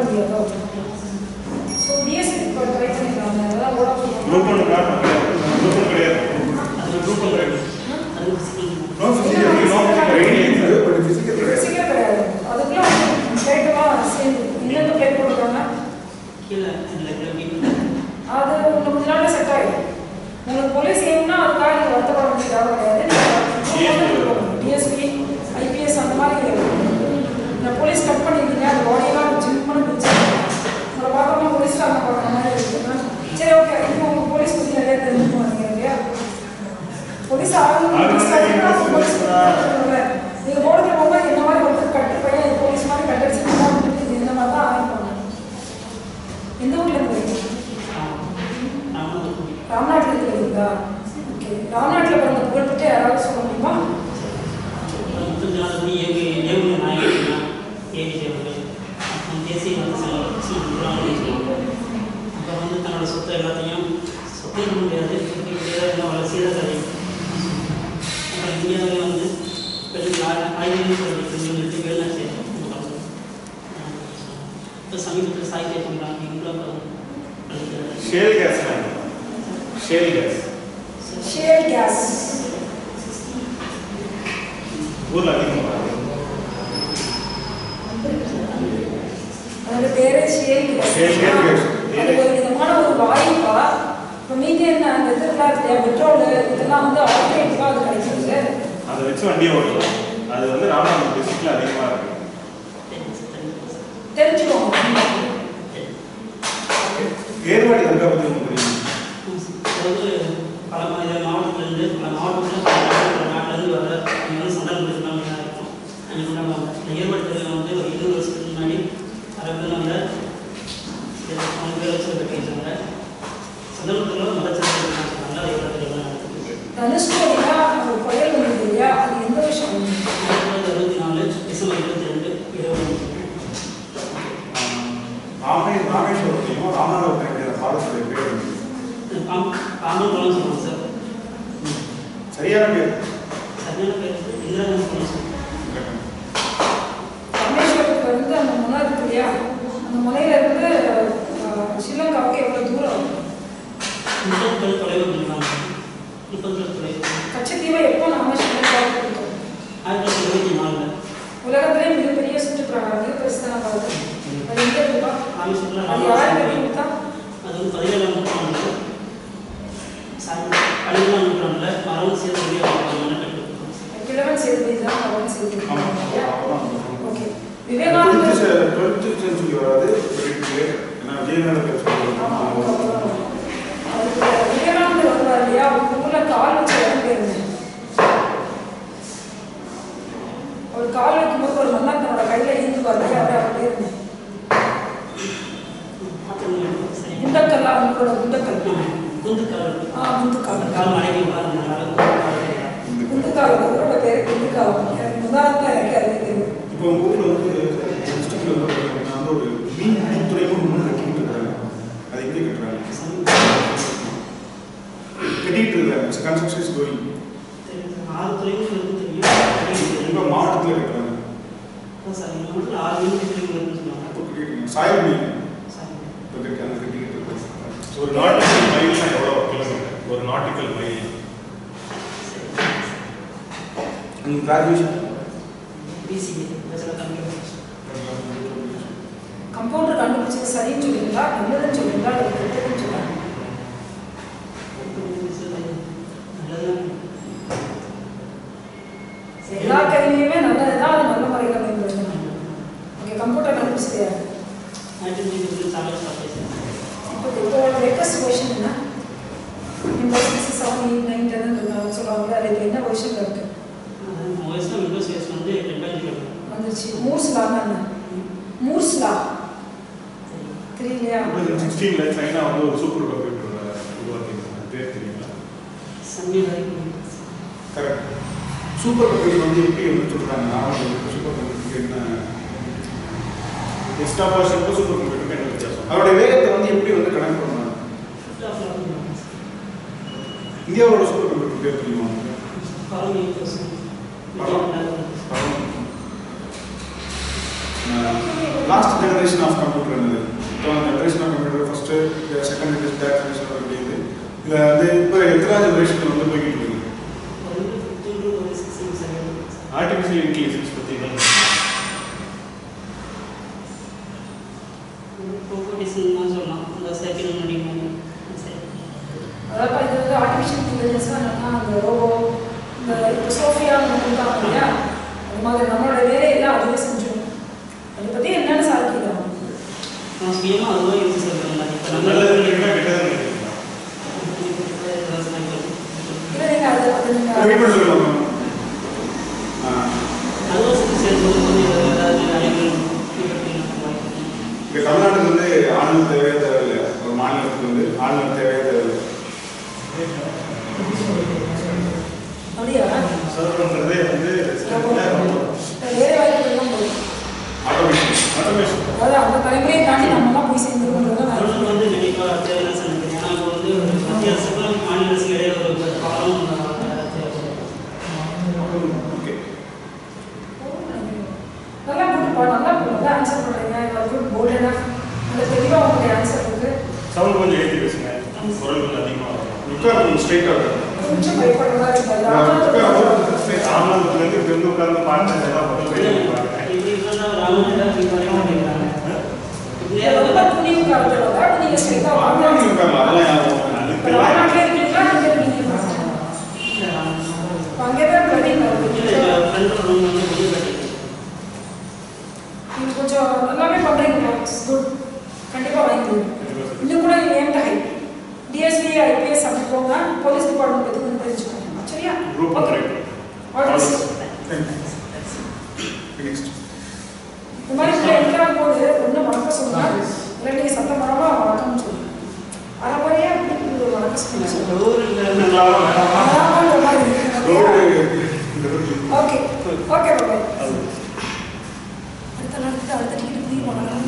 முடியாதோ so DSC இப்போ try பண்ணிக்கலாம் அதெல்லாம் ஓட குரூப் ஒன்று குரூப் ஒன்று கிடையாது அது குரூப் ஒன்று கிடையாது அது சிக்கிங்க no physical no physical but physical கிடையாது சீக்கிரம் கிடையாது அதுக்குள்ள கேட்டுவா சேர்ந்து இன்னொன்று பிளேட் போட்டுருக்காங்க கீழே இல்லை வீட்டில் அது உங்களுக்கு கொஞ்ச நாள்ல செட் ஆகிடும் உங்களுக்கு போலீஸ் ஏம்னா அதுக்காக நீங்கள் வருத்தப்பட வேண்டிய தேவை கிடையாது டிஎஸ்பி ஐபிஎஸ் அந்த மாதிரி இந்த போலீஸ் கட் பண்ணிருக்கீங்க அந்த பாடியெல்லாம் ஜிம் பண்ணி பிடிச்சி உங்களை பார்க்கணும் போலீஸில் அந்த பார்க்குற மாதிரி இருக்குன்னா சரி ஓகே இப்போ உங்கள் போலீஸ் பற்றி நிறைய தெரிஞ்சுக்கணும் நீங்கள் இல்லையா போலீஸ் ஆகணும் போலீஸ் நீங்கள் போடுற போகும்போது இந்த மாதிரி ஒருத்தர் கட்டு பையன் போலீஸ் மாதிரி கட்டடிச்சு இந்த மாதிரி தான் ஆரம்பிப்பாங்க எந்த ஊர்ல இருந்து வரீங்க ராமநாதபுரம் ராம்நாட்டில் இருக்கிறீங்களா ஓகே ராம்நாட்டில் பிறந்த புகழ்பெற்ற யாராவது சொல்ல முடியுமா கொஞ்ச நாள் வந்து ஏவி ஏவுகணை நாயகி ஏவி அவர்கள் அப்புறம் தேசிய வந்து அப்புறம் வந்து தன்னோட சொத்தை எல்லாத்தையும் சொத்தை முடியாது சொத்தை முடியாது எல்லாம் வள சீரகதை அப்புறம் இந்தியாவில் வந்து பெரிய ஆய்வு சொல்லிட்டு வெளிநாட்டு இப்போ சமீபத்தில் சாகித்ய பண்ணுறாங்க இவ்வளோ shale gas shale gas shale gas ஊரில் அதிகமாக அதோட பேரே ஷேல் கேஸ் Shale gas. அது ஒரு விதமான ஒரு வாயுப்பா இப்போ மீத்தேன் அந்த இதெல்லாம் இருக்கு இல்லையா பெட்ரோல் இதெல்லாம் வந்து ஆல்டர்னேட்டிவாக அது கிடைக்கிறது அதை வச்சு வண்டியை ஓட்டலாம் அது வந்து ராமநாதபுரம் டிஸ்ட்ரிக்டில் அதிகமாக இருக்கு தெரிஞ்சுக்கோங்க ஏர்வாடி தர்கா பற்றி உங்களுக்கு தெரியும் அதாவது பல மா- மாவட்டத்திலிருந்து பல மாவட்டத்தில் பல நாட்டிலேருந்து வர இங்கே வந்து சண்டை முடிச்சுலாம் இருக்கும் அங்கே கொண்டாடுவாங்க இந்த ஏற்பாடு வந்து ஒரு இருபது வருஷத்துக்கு முன்னாடி அரபில் வந்த அவங்க பேர் வச்சு கட்டியிருந்தாங்க சந்தர்ப்பத்தில் மதச்சரித்திரம் சொன்னாங்க அது ஏற்பாடு நடக்குது தனுஷ்கோடினா ஒரு புயல் வந்தது இல்லையா அது எந்த விஷயம் ஆயிரத்தி தொள்ளாயிரத்தி அறுபத்தி நாலு டிசம்பர் இருபத்தி ரெண்டு இருபது ராமே ராமேஸ்வரத்தையும் ராமநாதபுரம் என்கிற பாடத்துடைய பேர் வந்து பாம் பாம்பன் குளம் சொல்லுவாங்க சார் சரியான பேர் சரியான பேர் இந்திரா காந்தி குளம் சொல்லுவாங்க ராமேஸ்வரத்துக்கு வந்து அந்த முனை இருக்கு இல்லையா அந்த முனையில இருந்து அஹ், ஸ்ரீலங்காவுக்கு எவ்வளோ தூரம் முப்பது தொலைவு இருக்காங்க முப்பது தொலைவு கச்சத்தீவை எப்போ நாம ஸ்ரீலங்காவுக்கு கொடுத்தோம் ஆயிரத்தி தொள்ளாயிரத்தி இருபத்தி நாலில் உலகத்திலே மிகப்பெரிய சுற்றுப்புறம் மிக பெருசான பார்த்து அது எங்க இருக்குப்பா ராமேஸ்வரத்தில் அது யார் ராமேஸ்வரம் கட்டி கொடுத்தா அது வந்து பதினேழாம் நூற்றாண்டு சாரி பதினேழாம் நூற்றாண்டில் மரம் சேர்த்து கட்டி கிழவன் சேதுபதி தான் அவன் சேதுபதி ஆமாம் இல்லையா? அவ்வளோதான் ஓகே விவேகானந்தர் டுவெல்த் செஞ்சுரி வராது ஏன்னா விஜயநகர ஆமா, அவங்க அவ்வளவுதான். அவருக்கு விவேகானந்தர் வருவார் இல்லையா அவங்க ஊர்ல கால் வச்சு இடம் போயிருந்தேன் அவர் கால் வைக்கும்போது ஒரு மன்னன் தன்னோட கையில இருந்து வரலையே அவரை அவர் போயிருந்தேன் குண்டக்கல்லா அவங்களோட குண்டக்கல் குந்துக்கால் ஆ குண்டுக்கால் கால் மனைவி பாருங்க குண்டுக்கால் அவரோட பேரு குண்டுக்கால் எனக்கு உதாரணத்துல எனக்கு அது தெரியும் இப்போ உங்கள் ஊரில் வந்து டிஸ்ட்ரிக்டில் வந்து பார்த்தீங்கன்னா வந்து ஒரு மீன் துறைமுகம் ஒன்று கட்டிக்கிட்டு இருக்காங்க அது எப்படி கட்டுறாங்க கட்டிக்கிட்டு இருக்காங்க கன்ஸ்ட்ரக்ஷன் இஸ் கோயிங் ஆறு துறைகள் இருக்கு இப்போ தெரியும் மாவட்டத்தில் கட்டுறாங்க சார் எங்கள் மட்டும் ஆறு மீன் துறைகள் இருக்குன்னு சொன்னாங்க அப்போ கட்டிட்டு இருக்காங்க சாயல் மீன் சார் இப்போ கட்டி அங்கே கட்டிக்கிட்டு இருக்காங்க ஒரு நாட்டிக்கல் மைல்னா எவ்வளோ கிலோமீட்டர் ஒரு நாட்டிக்கல் மைல் நீங்கள் graduation BCA bachelor computer compounder கண்டுபிடிச்சது சரின்னு சொல்லுவீங்களா நல்லதுன்னு சொல்லுவீங்களா இல்லை கெட்டதுன்னு சொல்லுவாங்க நல்லதான் எல்லா கருவியுமே நல்லதுதான் அது நல்ல முறையில் பயன்படுத்தணும் ஓகே கம்ப்யூட்டர் கண்டுபிடிச்சது யாரு ஆயிரத்தி தொள்ளாயிரத்தி சார்லஸ் பாப்பேசன் இப்போ இப்போ லேட்டஸ்ட் கொஷின் என்ன இந்த six seven eight nine ten சொல்லுவாங்க அதுக்கு என்ன கொஷின் இருக்கு வயசுல விண்டோஸ் வயசு வந்து ரெண்டாயிரத்தி வந்துச்சு மூர்ஸ் லான்னா என்ன மூர்ஸ் லா தெரியலையா சிக்ஸ்டீனில் சைனா வந்து ஒரு சூப்பர் கம்ப்யூட்டர் உருவாக்கியிருக்காங்க பேர் தெரியுங்களா சம்மிதாய் கரெக்ட் சூப்பர் கம்ப்யூட்டர் வந்து எப்படி வந்து சொல்கிறாங்க நான் சூப்பர் கம்ப்யூட்டருக்கு என்ன எக்ஸ்ட்ரா பர்சனுக்கும் சூப்பர் கம்ப்யூட்டருக்கு என்ன வித்தியாசம் அதோட வேகத்தை வந்து எப்படி வந்து கணக்கு பண்ணாங்க இந்தியாவோட சூப்பர் கம்ப்யூட்டர் பேர் தெரியுமா பரமி பரம். நான் லாஸ்ட் ஜெனரேஷன் ஆஃப் கம்ப்யூட்டர் இருந்தது இப்போ generation of computer first second generation third generation அப்படிங்குது இதில் வந்து இப்போ எத்தனை ஜெனரேஷன் வந்து போய்கிட்டு இருக்கு ஒரு ஃபிஃப்டீன் டு ஒரு சிக்ஸ்டீன் செவன் ஆர்டிஃபிஷியல் இன்டெலிஜென்ஸ் பற்றி என்ன ப்ரோபோட்டிஸ்ன்னு தான் சொல்லலாம் அந்த செகண்ட் முடியும் அதாவது இது வந்து ஆர்டிஃபிஷியல் இன்டெலிஜென்ஸ் என்னன்னா அந்த ரோபோ இந்த இப்போ சோஃபியா கொடுத்தாங்க இல்லையா அது மாதிரி நம்மளோட வேலையெல்லாம் அதுவே செஞ்சிடும் அதை பற்றி என்னென்னு சாதிக்கிறாங்க நான் சுயமாக அதுவாக யோசிச்சு சொல்கிறேன் மாதிரி இப்போ நம்ம நல்லது நினைக்கிறீங்களா கெட்டது நினைக்கிறீங்களா இல்லை நீங்கள் அது அது வெயிட் நீங்கள் பண்ணி சொல்லலாம் அதுவும் சேர்ந்து சேர்ந்து ஏதாவது வேலைகள் இங்கே தமிழ்நாட்டுக்கு வந்து ஆளுநர் தேவையே தேவையில்லை ஒரு மாநிலத்துக்கு வந்து ஆளுநர் தேவையே தேவையில்லை அப்படியா சர்வ் பண்ணுறதே வந்து வேலை வாய்ப்புகள்லாம் போதும் ஆட்டோமேஷன் ஆட்டோமேஷன் அதாவது அந்த தலைமுறையை தாண்டி நம்மலாம் போய் சேர்ந்துருக்கோன்றது அவர்கள் வந்து கண்டிப்பாக தேவையான சொன்னது ஏன்னா இப்போ வந்து மத்திய அரசுக்கும் மாநில அரசுக்கும் இடையே ஒரு பாலம் தேவைப்படும் ஓகே நல்லா போட்டுப்பா நல்லா நல்லா ஆன்சர் பண்ணுறீங்க குட் போல்ட் நல்ல தெளிவாக உங்களுடைய ஆன்சர் இருக்கு சவுண்ட் கொஞ்சம் ஏற்றி பேசுங்க குரல் கொஞ்சம் அதிகமாக வரும் உட்கார் ஸ்ட்ரைட்டாக கொஞ்சம் பயப்படுறதா இருக்கு ராமநாதத்துலேருந்து இப்படி வந்து உட்கார்ந்து பார்த்தேன் எல்லாம் முதல்ல வெளியே பார்க்குறேன் இப்படி இல்லைன்னா ராமன் தான் இப்படி வரைய மாட்டேங்கிறாங்க ரொம்ப துணிவு காலத்தில் தான் நீங்கள் ஸ்ட்ரெயிட்டாக வாங்க உட்காரலாம் அதெல்லாம் யாரும் இப்போ ராமநாட்டில் இருக்கீங்களா நீங்கள் இருக்கீங்க இப்போ அங்கே தான் பிரதீப் இருக்கு ஃப்ரெண்ட் ரூம் வந்து வெளியே கட்டிட்டு நீங்கள் கொஞ்சம் நல்லாவே பண்ணுறீங்க குட் கண்டிப்பாக வாங்கி இன்னும் கூட என்கிட்ட ஹை டிஎஸ்பி ஐபிஎஸ் அப்படி போங்க போலீஸ் டிபார்ட்மெண்ட் எதுவும் தெரிஞ்சுக்கோங்க சரியா குரூப் பண்ணுறேன் ஆல்வேஸ் நெக்ஸ்ட் இந்த மாதிரி உள்ள எல்லாம் போது ஒன்று வணக்கம் சொல்லுங்க இல்லை நீங்கள் சத்தம் மரமாக வணக்கம்னு சொல்லுங்க அரைப்பறையாக அப்படி ஒரு வணக்கம் சொல்லுங்க டோர் இல்லை அதான்ற மாதிரி இருக்கு. ஓகே ஓகே பாபாய் அடுத்த நாளுக்கு அடுத்த டிக்கெட் புரிய மாட்டாங்க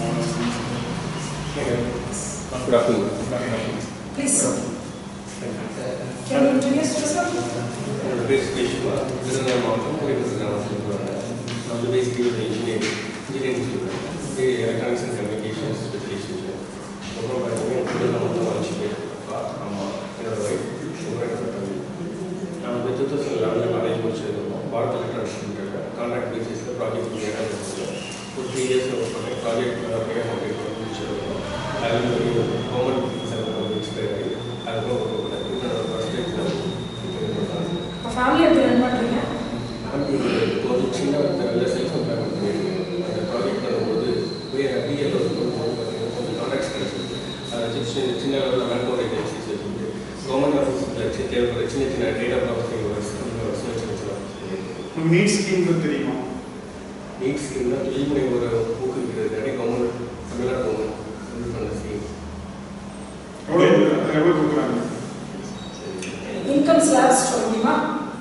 Good afternoon. Please can you introduce yourself என்னோட பேர் சுரேஷ்குமார் விருதுநகர் மாவட்டம் கோயம்புத்தூர் கிராமத்தில் சொல்லுவாங்க நான் வந்து பேசிக்கலி ஒரு இன்ஜினியரிங் இன்ஜினியரிங் சொல்லுவேன் இது எலக்ட்ரானிக்ஸ் அண்ட் கம்யூனிகேஷன் ஸ்பெஷலைசேஷன் அப்புறம் பார்த்தீங்கன்னா என் கூட மொத்தம் அஞ்சு பேர் அப்பா அம்மா என்னோட ஒய்ஃப் என்னோட தம்பி நான் வந்து டூ தௌசண்ட் லெவனில் காலேஜ் முடிச்சிருக்கோம் பாரத் எலக்ட்ரானிக்ஸ் லிமிடெட் கான்ட்ராக்ட் பேசிஸில் ப்ராஜெக்ட் பண்ணியாக ஒரு த்ரீ இயர்ஸ் ஒர்க் பண்ணேன் ப்ராஜெக்ட் நிறைய கம்ப்ளீட் முடிச்சிருக்கோம் அது வந்து கவர்மெண்ட் செலவு எக்ஸ்பயர் ஆகி அதுக்கப்புறம் ஒர்க் பண்ணேன் இன்னொரு ஃபஸ்ட் எக்ஸாம் இப்போ ஃபேமிலி எப்படி ரன் பண்ணுறீங்க ஒரு சின்ன லெவலில் செல்ஃப் எம்ப்ளாய்மெண்ட் பண்ணியிருக்கேன் அந்த ப்ராஜெக்ட் பண்ணும்போது பிஎல் ஒர்க் பண்ணும்போது பார்த்தீங்கன்னா கொஞ்சம் கான்ட்ராக்ட்ஸ் கிடச்சிது அதை வச்சு சின்ன சின்ன லெவலில் மேன் பவர் ஏஜென்சிஸ் வச்சுட்டு கவர்மெண்ட் ஆஃபீஸில் வச்சு தேவைப்படுற சின்ன சின்ன டேட்டா ப்ராசஸிங் ஒர்க்ஸ் அந்த ஒர்க்ஸ் வச்சு வச்சு நீட் ஸ்கீம் தெரியுமா நீட் ஸ்கீம் தான் தொழில் முனைவோரை ஊக்குவிக்கிறது அப்படியே கவர்மெண்ட் தமிழ்நாடு கவர்மெண்ட் இது பண்ண ஸ்கீம் எவ்வளோ எவ்வளோ கொடுக்குறாங்க இன்கம் ஸ்லாப்ஸ் சொல்ல முடியுமா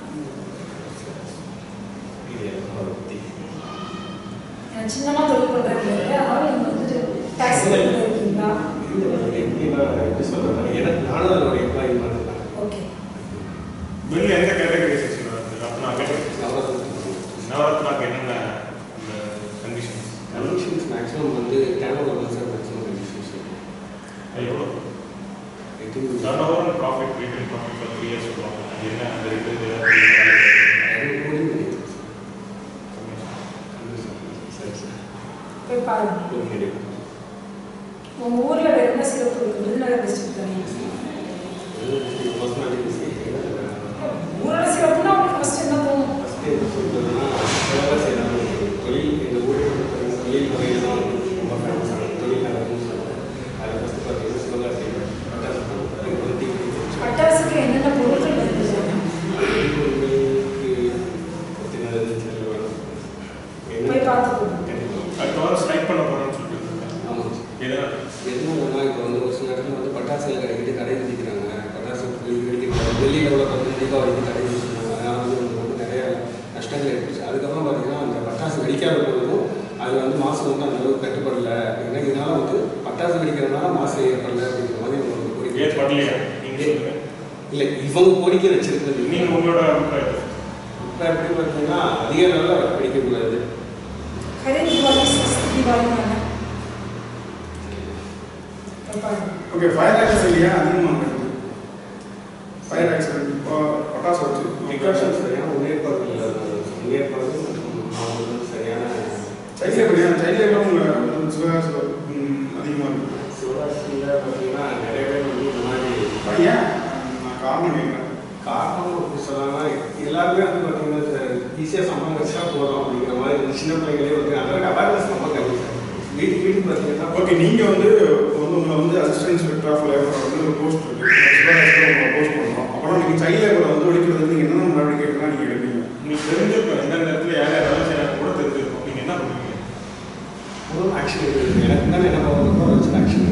இது அதை பற்றி நான் சின்னமாக தொழில் பண்ணுறேன் அதனால நீங்கள் வந்துட்டு டேக்ஸ் இருக்கீங்களா எப்படின்னா எப்படி சொல்கிறேன் எனக்கு நானும் அதோட எம்ப்ளாயி மாதிரி தான் ஓகே பில் எந்த கேட்டகரி செக்ஷன் வருது ரத்னா கேட்டகரி நவரத்னாக்கு என்னென்ன கண்டிஷன்ஸ் கண்டிஷன்ஸ் மேக்ஸிமம் வந்து turnover sir maximum conditions எவ்வளோ turnover and profit retail profit for three years சொல்லுவாங்க அது என்ன அந்த ரெண்டு போய் பாருங்க உங்கள் ஊரில் வேறு என்ன சிறப்பு இருக்குது விருதுநகர் டிஸ்ட்ரிக்ட் தானே ஊரோட சிறப்புனா உங்களுக்கு ஃபஸ்ட் என்ன தோணும் தொழில் எங்கள் ஊரில் தொழில் முறையில் தான் ரொம்ப ஃபேமஸான தொழில் நகரம்னு சொல்லுவாங்க அதில் ஃபஸ்ட்டு பார்த்தீங்கன்னா சிவகாசி பட்டாசு பட்டாசுக்கு என்னென்ன பொருட்கள் இருக்குது போய் பார்த்து போங்க அடுத்த வாரம் ஸ்ட்ரைக் பண்ண போகிறோம்னு சொல்லிட்டு இருக்காங்க ஆமாம் எதனா எதுனா இப்போ வந்து ஒரு சில இடத்துல வந்து பட்டாசுகள் கிடைக்கிட்டு கடை விதிக்கிறாங்க பட்டாசு வெடிக்கிறாங்க டெல்லியில் கூட பார்த்தீங்கன்னா தீபாவளிக்கு கடை விதிக்கிறாங்க அதனால் வந்து நமக்கு வந்து நிறைய நஷ்டங்கள் ஏற்பட்டுச்சு அதுக்கப்புறம் பார்த்தீங்கன்னா அந்த பட்டாசு வெடிக்காத பொழுதும் அது வந்து மாசு வந்து அந்த அளவுக்கு கட்டுப்படல அப்படின்னா இதனால வந்து பட்டாசு வெடிக்கிறதுனால மாசு ஏற்படல அப்படிங்கிற மாதிரி உங்களுக்கு கோரிக்கை ஏன் பண்ணலையா நீங்கள் சொல்லுங்கள் இல்லை இவங்க கோரிக்கை வச்சிருக்கிறது நீங்கள் உங்களோட அபிப்பிராயத்தை இப்போ எப்படி பார்த்தீங்கன்னா அதிக அளவில் வெடிக்கக்கூடாது ஹரி தீபாவளி தப்பாக ஓகே ஃபயர் ஆக்சிடென்ட் இல்லையா அதிகமாக நடக்குது ஃபயர் ஆக்சிடென்ட் இப்போ பட்டாசு வச்சு ப்ரிகாஷன் சரியான முன்னேற்பாடு இல்லை முன்னேற்பாடு மற்றும் அவங்களுக்கு சரியான சைட்ல எப்படியா சைட்ல உங்கள் சிவகாசு அதிகமாக இருக்குது சிவராசியில் பார்த்தீங்கன்னா நிறைய பேர் வந்து இந்த மாதிரி பையன் நான் காரணம் கேட்குறேன் காரணம் அப்படி சொல்லலாம்னா எல்லாருமே வந்து பார்த்தீங்கன்னா ஈஸியாக சம்பளம் வச்சா போதும் அப்படிங்கிற மாதிரி இந்த சின்ன பிள்ளைங்களே வந்து அந்த அவேர்னஸ் ரொம்ப கம்மி சார் வீட்டுக்கு வீட்டுக்கு பார்த்தீங்கன்னா ஓகே நீங்கள் வந்து வந்து உங்களை வந்து அசிஸ்டன்ட் இன்ஸ்பெக்டர் ஆஃப் லேபர் வந்து ஒரு போஸ்ட் இருக்கு சிவகாசில் உங்களை போஸ்ட் பண்ணுறோம் அப்புறம் நீங்கள் சைல்ட் லேபரை வந்து ஒழிக்கிறதுக்கு நீங்கள் என்னென்ன நடவடிக்கை எடுக்கலாம் நீங்கள் எடுப்பீங்க உங்களுக்கு தெரிஞ்சிருக்கும் எந்த நேரத்தில் யார் யார் வேலை செய்யறாங்க கூட தெரிஞ்சிருக்கும் நீங்கள் என்ன பண்ணுவீங்க ஒரு ஆக்ஷன் இருக்குது எனக்கு தான் என்ன பண்ணுறதோ வச்சு ஆக்ஷன்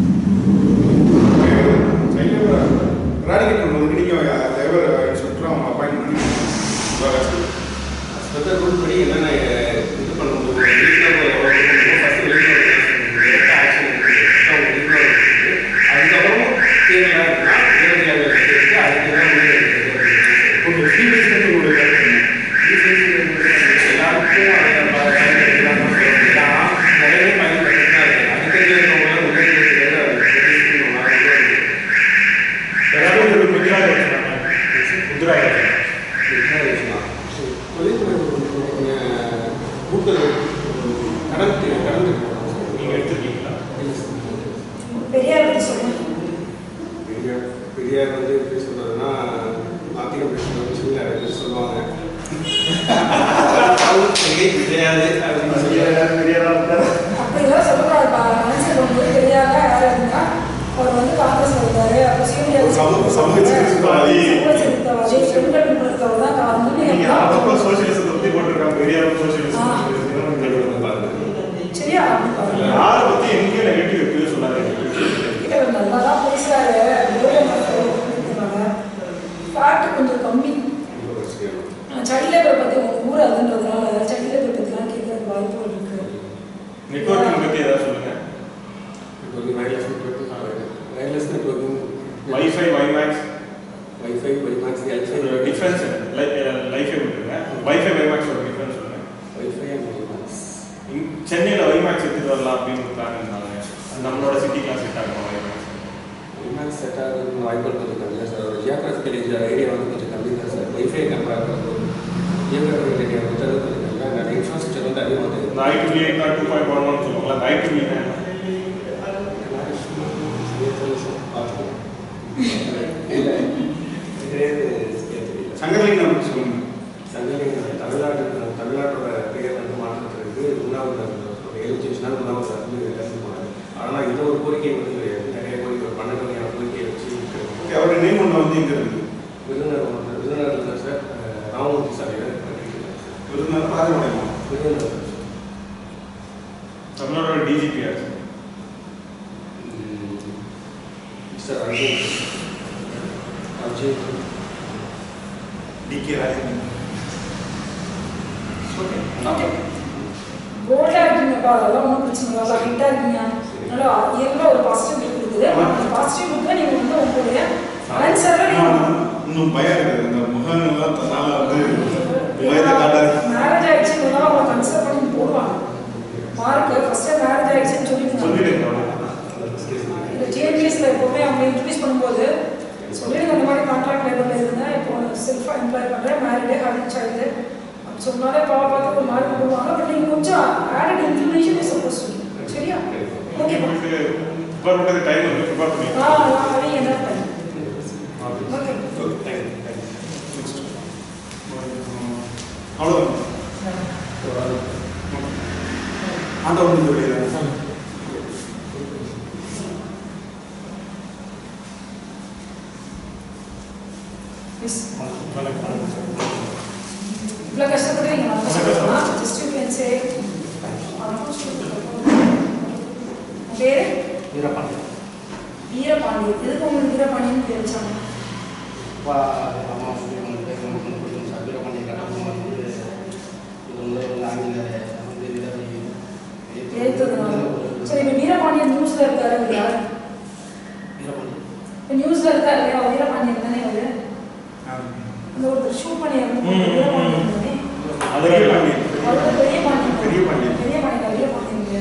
சைல்ட் லேபர் ராடிகேட் பண்ணுறதுக்கு நீங்கள் லேபர் இன்ஸ்பெக்டர் அவங்க அப்பாயின்ட் பண்ணி சிவகாசி ஸ்பெஷல் ரூல் படி என்னென்ன இது பண்ண முடியும் விழிப்புணர்வு எவ்வளோ ஃபஸ்ட்டு விழிப்புணர்வு ஆக்ஷன் இருக்குது அவங்க விழிப்புணர்வு இருக்குது அதுக்கப்புறம் தேவையாக இருக்குன்னா நேரடியாக எடுத்து அதுக்கு தான் ஓகே ஃப்ரீ பேஸ்மெண்ட் உங்களுடைய கருத்து என்ன? எல்லாருக்கும் அதை பயன்படுத்தலாம் நிறைய பேர் பயன்படுத்திட்டு தான் இருக்கு அடிக்கடி இருக்கவங்க முன்னேற்ற யாராவது ஒரு முதிராக வச்சுருக்காங்க முதிராக கடந்து கடந்து நீங்கள் எடுத்துருக்கீங்களா பெரியார் பற்றி சொல்லுங்க பெரியார் பெரியார் வந்து எப்படி சொல்றதுன்னா நாத்திக பிரச்சனை சொல்லி நிறைய பேர் சொல்லுவாங்க அவருக்கு கிடையாது அப்படின்னு சொல்லி அப்படிலாம் சொல்லக்கூடாதுப்பா மனசில் ரொம்ப பெரியாரா யார் இருந்தா அவர் வந்து காங்கிரஸ் இருந்தாரு அப்போ சீனியர் ஒரு சமூக- சமூக சீர்திருத்தவாதி. சமூக சீர்திருத்தவாதி பெண்கள் முன்னெடுத்தவர் தான் காரணம்னு நீங்கள் ஆரம்பத்தில் சோசியலிசத்தை பற்றி போட்டிருக்காங்க பெரியார் சோசியலிசம் பாருங்க சரியா அப்படி பாருங்க யாரை பற்றி எங்கே நெகட்டிவ் இருக்குது சொல்லாதீங்க இவர் நல்லா தான் பேசுறாரு ஃபேக்ட் கொஞ்சம் கம்மி சைல்ட் லேபர் பற்றி உங்க ஊர் அதுன்றதுனால சைல்ட் லேபர் பற்றிலாம் கேட்கறதுக்கு வாய்ப்புகள் இருக்கு நெட்வொர்க்கிங் பற்றி ஏதாவது சொல்லுங்கள் wireless networking wireless networking wifi WiMAX wifi WiMAX lifi difference lifi விட்டுருங்க வைஃபை வைமேக்ஸ் ஒரு டிஃபரன்ஸ் சொல்லுங்கள் வைஃபை அண்ட் வைமாக்ஸ் சென்னையில் வைமேக்ஸ் எடுத்துட்டு வரலாம் அப்படின்னு ஒரு பிளான் இருந்தாங்க நம்மளோட சிட்டிக்கெலாம் செட் ஆகும் வைமேக்ஸ் வைமாக்ஸ் செட் ஆகிறதுக்கு வாய்ப்புகள் கொஞ்சம் கம்மி தான் சார் ஜியோகிராஃபிக்கல் ஏரியா வந்து கொஞ்சம் கம்மி தான் சார் வைஃபை கம்பேர் பண்ணுறது ஜியோகிராஃபிக்கல் ஏரியா வந்து அது கொஞ்சம் கம்மி தான் நிறைய இன்ஃப்ராஸ்ட்ரக்சர் வந்து அதிகமாக இருக்குது இந்த IDP eight not two point one one சொல்லுவாங்களா அந்த ஐடிபி சங்கரலிங்கம் பற்றி சொல்லுங்க தமிழ்நாடு தமிழ்நாட்டோட பெயர் வந்து மாற்றத்திற்கு உண்ணாவிரதம் எழுபத்தஞ்சு நாள் உண்ணாவிரதம் வந்து இறந்து போனாங்க ஆனால் இந்த ஒரு கோரிக்கை வந்து கிடையாது நிறைய கோரிக்கை ஒரு பன்னெண்டு வகையான கோரிக்கையை வச்சு ஓகே அவருடைய நேம் ஒன்று வந்து இங்கே இருக்குது விருதுநகர் மாவட்டம் விருதுநகர் இருந்தார் சார் அஹ் ராமமூர்த்தி சாலையில் பண்ணிட்டு விருதுநகர் ராஜபாளையம் விருதுநகர் சார் தமிழோட டிஜிபி ஆச்சு sir Arjun Arjun DK Rajan okay போல்டாக இருக்கீங்கப்பா அதெல்லாம் ஒன்றும் பிரச்சனை இல்லை நல்லா ஹிட்டாக இருக்கீங்க நல்லா இயல்பாக ஒரு பாசிட்டிவ் இருக்குது அந்த பாசிட்டிவ் லுக்கை நீங்கள் வந்து உங்களுடைய ஆன்சரில் நீங்கள் இன்னும் பயம் இருக்குது இந்த முகங்கள்லாம் தன்னால வந்து பயத்தை காட்டாது மேரேஜ் ஆயிடுச்சுன்னா அவங்க கன்சிடர் பண்ணி போடுவாங்க மார்க் ஃபர்ஸ்ட் மேரேஜ் ஆயிடுச்சுன்னு சொல்லிடுங்க சொல்லிடுங்க இந்த டிஎன்பிஎஸ்ல எப்பவுமே அவங்க இன்ட்ரடியூஸ் பண்ணும்போது சொல்லிடுங்க இந்த மாதிரி கான்ட்ராக்ட் லேபர்ல இருந்தேன் இப்போ செல்ஃபாக எம்ப்ளாய் பண்ணுறேன் மேரிடே ஹேவிங் சைல்டு அப்படி சொன்னாலே பாவ பார்த்து ஒரு மார்க் போடுவாங்க பட் நீங்கள் கொஞ்சம் ஆடட் இன்ஃபர்மேஷன் இஸ் சப்போஸ் சரியா ஓகே உங்களுக்கு ப்ரிப்பேர் பண்ணுறது டைம் வந்து ப்ரிப்பேர் பண்ணி ஆ அவங்க என்ன பண்ணி ஓகே நெக்ஸ்ட் அவ்வளோதான் ஆண்டவன் சொல்லிடுறேன் மிஸ் வணக்கம் இவ்வளோ கஷ்டப்படுறீங்க நான் கஷ்டப்படுறேன் ஜஸ்ட் யூ கேன் சே பேர் வீரப்பாண்டி வீரபாண்டி எதுக்கு உங்களுக்கு வீரபாண்டியன்னு பேர் வச்சாங்க அப்பா அம்மா வந்து வந்து நமக்கு கொஞ்சம் சார் வீரப்பாண்டி கட்டணம் வந்து இது வந்து வந்து ஆங்கில வந்து விதவை எழுத்ததுனால சரி இப்போ வீரபாண்டியன் நியூஸ்ல இருக்காரு அவர் யார் வீரப்பாண்டி இப்போ நியூஸ்ல இருக்காரு இல்லையா அவர் வீரபாண்டியன் தானே அவரு அந்த ஒருத்தர் ஷூட் பண்ணி ம், ம், ம். வீரபாண்டியன் தானே அதுக்கு பாண்டியன். அவரோட பெரிய பாண்டியன் பெரிய பாண்டியன். பெரிய பாண்டியன் வீரபாண்டியன்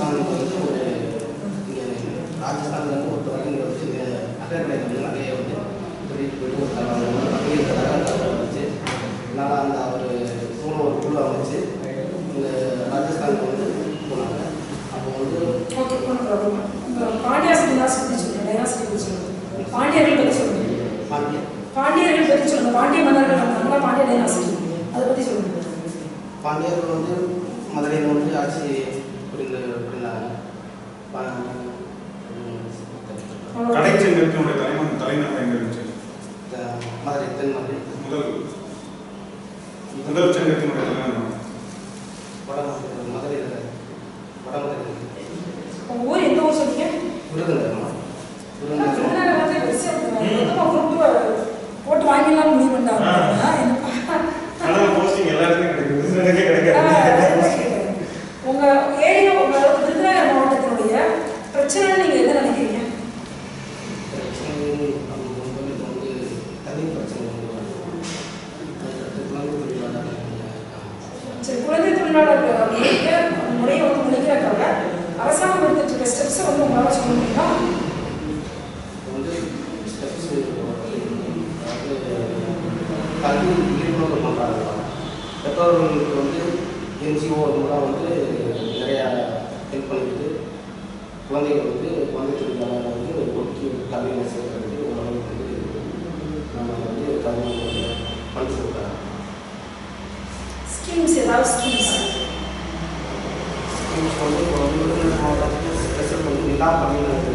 ராஜஸ்தானுக்கு வந்து ஒரு இங்கே ராஜஸ்தான்ல இருந்து பொறுத்த வரைக்கும் இங்கே வந்து இங்கே நகைக்கடை வந்து நகையை வந்து திருடிட்டு போயிட்டு ஒரு தலைவர் வந்து நகை இருக்கிறதாக தகவல் வந்துச்சு அதனால் அந்த அவர் மூணு ஒரு குழு அமைச்சு இங்கே ராஜஸ்தானுக்கு வந்து போனாங்க அப்போ வந்து ஓகே ஒன்றும் ப்ராப்ளம் உங்க பாண்டியாஸ் டைனாசிட்டி சொல்லுங்க டைனாசிட்டி பற்றி சொல்லுங்க பாண்டியர்கள் பற்றி சொல்லுங்க பாண்டிய பாண்டியர்கள் பற்றி சொல்லுங்க பாண்டிய மன்னர்கள் வந்தாங்களா பாண்டிய டைனாசிட்டி அதை பற்றி சொல்லுங்க பாண்டியர்கள் வந்து மதுரையில் வந்து ஆட்சி புரிந்து புரிந்தாங்க பா- ம், கடைச்செங்கத்தினுடைய தலைமன் தலைநகரம் எங்க இருந்துச்சு த- மதுரை தென் மதுரை முதல் முதல் செங்கத்தினுடைய தலைநகரம் வட மதுரை மதுரையில் வட மதுரை உங்க ஊர் எந்த ஊர் சொன்னீங்க விருதுநகர் விருதுநகர் விருதுநகர் வந்து பெருசா இருக்குங்க. மொத்தமா group போட்டு வாங்கிடலாம்னு முடிவு பண்ணாங்க ஆ. என்னப்பா ஆனால் போஸ்டிங் எல்லாருக்குமே கிடைக்குது எனக்கே கிடைக்காது உங்க ஏரியா உங்க விருதுநகர் மாவட்டத்தினுடைய பிரச்சனை நீங்க எதை நினைக்கிறீங்க பிரச்சனை அவங்க வந்து இப்போ வந்து தனி பிரச்சனை வந்து அதுக்கடுத்து குழந்தை தொழிலாளர் இருக்காங்க. சரி குழந்தை தொழிலாளர்கள் அப்படிங்கிற முறையை வந்து முடிக்கிறக்காக அரசாங்கம் எடுத்துட்டு இருக்க ஸ்டெப்ஸை வந்து உங்களால சொல்ல முடியுமா இப்போ வந்து ஸ்டெப்ஸ் அதாவது கல்வி விழிப்புணர்வு பண்ணுறாங்க பெற்றோர்களுக்கு வந்து என்ஜிஓ மூலம் வந்து நிறையா ஹெல்ப் பண்ணிட்டு குழந்தைகள் வந்து குழந்தை தொழிலாளர் வந்து ஒதுக்கி கல்வியில் சேர்க்கறதுக்கு ஓரளவுக்கு வந்து நம்ம வந்து கல்வி பண்ணி கொடுக்குறாங்க ஸ்கீம்ஸ் ஏதாவது ஸ்கீம்ஸ் ஸ்கீம்ஸ் வந்து இப்போ வந்து விருதுநகர் மாவட்டத்துக்கு ஸ்பெஷல் வந்து நிலா பணியில்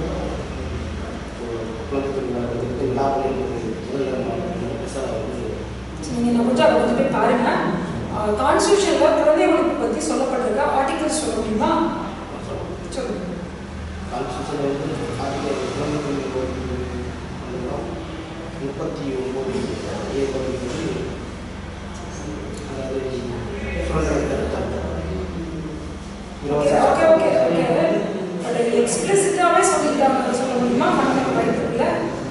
குழந்தை தொழிலாளர்களுக்கு நிலா பணி விருதுநகர் மாவட்டத்தில் ஸ்பெஷலாக வந்து நீங்க நான் கொஞ்சம் அதை கொஞ்சம் போய் பாருங்க கான்ஸ்டியூஷன்ல குழந்தை உழைப்பு பத்தி சொல்லப்பட்டிருக்க ஆர்டிகல்ஸ் சொல்ல முடியுமா சொல்லுங்க கான்ஸ்டியூஷன் வந்து ஆர்டிகல் குழந்தை தொழிலாளர்கள் முப்பத்தி ஒம்பது ஏ பகுதி அதாவது சுதந்திர கருத்தாங்க okay okay okay okay but எக்ஸ்பிளிசிட்டாவே சொல்லிட்டாங்க சொல்ல முடியுமா மன்னர்கள் படிக்கிறதுல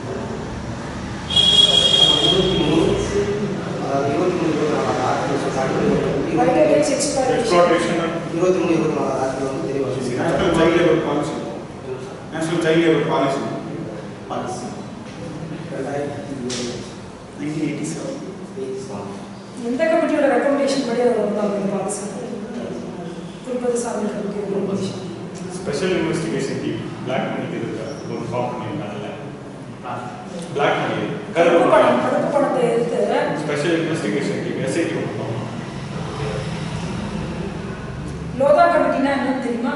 இருபத்தி மூணு அதாவது இருபத்தி மூணு இருபத்தி நாலு article right against exploitation exploitation இருபத்தி மூணு இருபத்தி நாலு ஆர்டிகல் வந்து தெளிவாக national child labour policy national child labour policy policy ரெண்டாயிரத்தி nineteen eighty seven eighty seven எந்த கமிட்டியோட ரெக்கமெண்டேஷன் படி அதை வந்தாங்க இந்த policy Tirupati Sami committee recommendation special investigation team black மணிக்கு இருக்கா ஒரு ஃபார்ம் பண்ணியிருக்காங்கல்ல பிளாக் மணி கருப்பு கருப்பு பணம் பணம் கருப்பு பணத்தை எடுத்து ஸ்பெஷல் இன்வெஸ்டிகேஷன் டீம் எஸ்ஐடி கொடுத்தோம் லோதா கமிட்டினா என்னன்னு தெரியுமா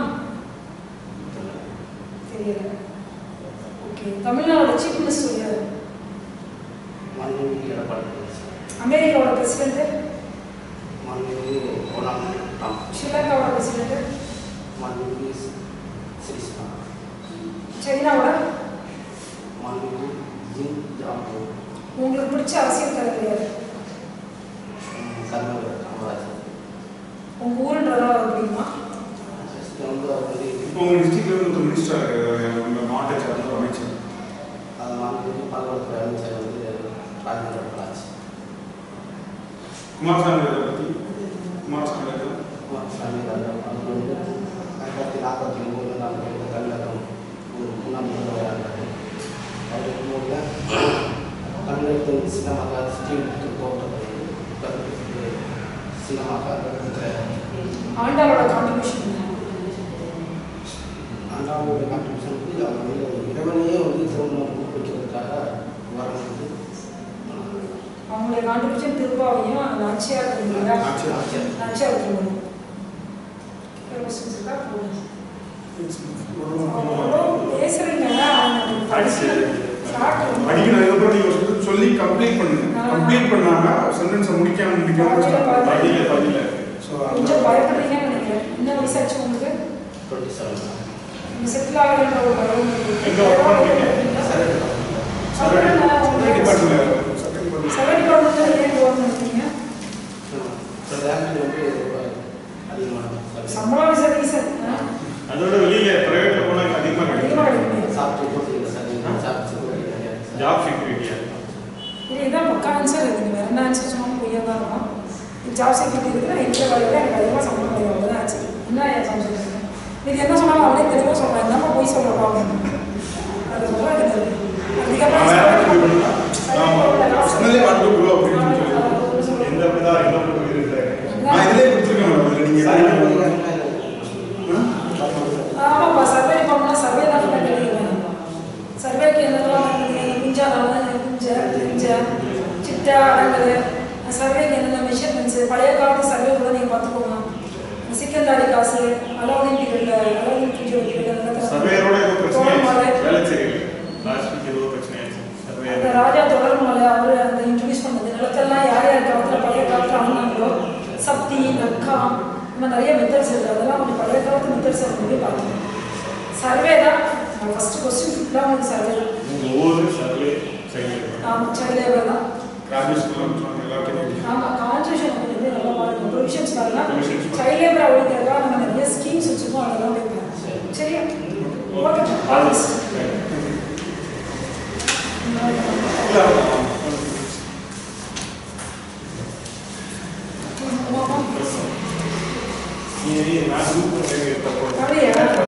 தெரியல ஓகே தமிழ்நாடோட சீஃப் மினிஸ்டர் யாரு மாண்புமிகு எடப்பாடி பழனிசாமி. அமெரிக்காவோட பிரசிடென்ட் மாண்புமிகு டொனால்ட் ட்ரம்ப் ஸ்ரீலங்காவோட பிரசிடென்ட் மாண்புமிகு சிரிஸ்னா சைனாவோட மாண்புமிகு ஜின் ஜாம்போ உங்களுக்கு பிடிச்ச அரசியல் தலைவர் யாரு கர்நாடக காமராஜர் உங்க ஊருன்றதால அவர் பிடிக்குமா இது வந்து அவர் வந்து இப்போ உங்கள் டிஸ்ட்ரிக்ட்ல இருந்து ஒரு மினிஸ்டர் இருக்காரு உங்கள் மாவட்ட சார்ந்த ஒரு அமைச்சர் அது மாண்புமிகு பால்வளத்துறை அமைச்சர் வந்து ராஜேந்திர பாலாஜி குமாரசாமி அதை பற்றி குமாரசாமி அதை குமாரசாமி ராஜா அவர் வந்து ஆயிரத்தி தொள்ளாயிரத்தி நாற்பத்தி ஒம்பது நாங்கள் வந்து தமிழகம் ஒரு முன்னாள் முதல்வராக இருந்தார் அவர் இருக்கும்போது தமிழகத்தின் சின்னமாக ஸ்டீல் தோட்டத்தை சின்னமாக இருக்கிற ஆண்டாளோட கான்ட்ரிபியூஷன் அண்ணாவோட கான்ட்ரிபியூஷன் வந்து அவங்க வந்து இறைவனையே வந்து திருமணம் ஊக்குவிக்கிறதுக்காக வரம் வந்து பண்ணாங்க. அவங்களுடைய கான்ட்ரிபியூஷன் திருப்பாவையும் அந்த நாச்சியார் இல்லையா நாச்சியார். ஆச்சரியம். நாச்சியார் திருமணம் வேற questions இருக்கா? அவ்வளோ பேசுறீங்க அவங்க படிச்சு start பண்ணுங்க. படிக்கணும் அதுக்கப்புறம் நீங்கள் சொல்லி சொல்லி கம்ப்ளீட் பண்ணுங்க கம்ப்ளீட் பண்ணாம சென்டென்ஸை முடிக்காம முடிக்காம பதில பதில ஸோ கொஞ்சம் பயப்படுறீங்கன்னு நினைக்கிறேன் என்ன வயசாச்சு உங்களுக்கு 27 நீங்க செட்டில் ஆகலைன்ற ஒரு பயம் எங்க work பண்றீங்க? சரி டிபார்ட்மெண்ட் சட்ட டிபார்ட்மெண்ட் செவன் டிபார்ட்மெண்ட்ல ஏன் கவர்மெண்ட் இருக்கீங்க சேலரி வந்து ரொம்ப அதிகமான salary. சம்பளம் இஸ் ரீசன் அதோட வெளியில பிரைவேட்ல போனா அதிகமாக அதிகமாக கிடைக்கும் கிடைக்கும் சாப்பிட்டு போட்டு சார் சாப்பிட்டு security கிடையாது. ஜாப் செக்யூரிட்டியா இது இதான் பக்கா ஆன்சர் இருக்குது வேற என்ன ஆன்சர் சொன்னாலும் பொய்யா தான் இருக்கும் ஜாப் செக்யூரிட்டி இருக்குன்னா இந்த வேலையில எனக்கு அதிகமாக சம்பளம் கிடையாது அவ்வளோதான் ஆச்சு என்ன ஏன் சம்பளம் இது என்ன சொன்னாலும் அவனே தெளிவாக சொல்கிறான் என்னம்மா போய் சொல்கிறப்பா அது ரொம்ப எனக்கு அதுக்கப்புறம் சொன்னதே பண்டு ப்ரோ அப்படின்னு சொல்லி எந்த பிதா என்ன இருக்கிறாங்க நான் இதிலே கொடுத்துருக்கேன் அதில் நீங்கள் ஆமாப்பா சர்வே பண்ணால் சர்வே தான் பண்ண தெரியும் சர்வேக்கு என்னெல்லாம் பண்ணுறீங்க குஞ்சா நல்லா குஞ்ச குஞ்ச சிட்டா அடங்கல் சர்வேக்கு என்னென்ன மெஷர்மெண்ட்ஸு பழைய காலத்து சர்வே கூட நீங்கள் பார்த்துக்கோங்க சிக்கந்தாடி காசு அலோனின் பீரியடில் அலோனின் பீரியட் சர்வேயரோட ஏதோ பிரச்சனை வேலை சரியில்லை லாஸ்ட் வீக் ஏதோ பிரச்சனை ஆயிடுச்சு அந்த சர்வே ராஜா தொடர்மலை அவர் அந்த இன்ட்ரடியூஸ் பண்ணது நிலத்தெல்லாம் யார் யார் காலத்தில் பழைய காலத்தில் ஆனாங்களோ சக்தி நக்கா இந்த மாதிரி நிறைய மெத்தட்ஸ் இருக்குது அதெல்லாம் கொஞ்சம் பழைய காலத்து மெத்தட்ஸ் வந்து பார்த்தோம் சர்வே தான் ஃபஸ்ட்டு கொஸ்டின் ஃபுல்லாக உங்களுக்கு சர்வே தான் ஒவ்வொரு சர்வே சைடு ஆமாம் சைல்ட் லேபர் தான் ராஜேஷ்குலாம் எல்லாத்தையும் ஆமாம் கான்ஸ்டியூஷன் கொஞ்சம் இது நல்லா பாருங்க ப்ரொவிஷன்ஸ் பாருங்க Provisions பாருங்க. சைல்ட் லேபர் அப்படிங்கிறதா நம்ம நிறைய ஸ்கீம்ஸ் வச்சுருக்கோம் அதெல்லாம் வைப்பேன் சரியா okay all all this this இல்லை